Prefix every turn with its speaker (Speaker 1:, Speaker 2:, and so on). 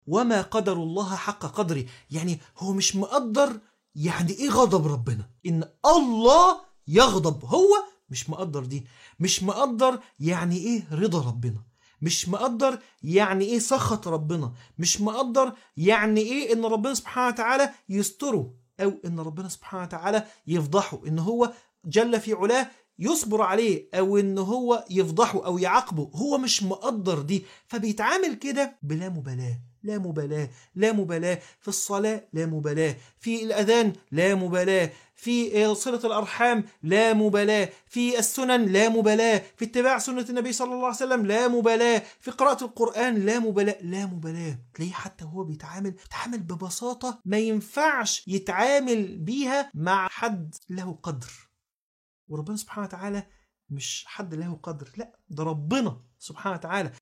Speaker 1: وما قدر الله حق قدره يعني هو مش مقدر يعني ايه غضب ربنا ان الله يغضب هو مش مقدر دي مش مقدر يعني ايه رضا ربنا مش مقدر يعني ايه سخط ربنا مش مقدر يعني ايه ان ربنا سبحانه وتعالى يستره او ان ربنا سبحانه وتعالى يفضحه ان هو جل في علاه يصبر عليه او ان هو يفضحه او يعاقبه هو مش مقدر دي فبيتعامل كده بلا مبالاه لا مبالاة لا مبالاة في الصلاة لا مبالاة في الأذان لا مبالاة في صلة الأرحام لا مبالاة في السنن لا مبالاة في اتباع سنة النبي صلى الله عليه وسلم لا مبالاة في قراءة القرآن لا مبالاة لا مبالاة تلاقيه حتى هو بيتعامل بيتعامل ببساطة ما ينفعش يتعامل بيها مع حد له قدر وربنا سبحانه وتعالى مش حد له قدر لا ده ربنا سبحانه وتعالى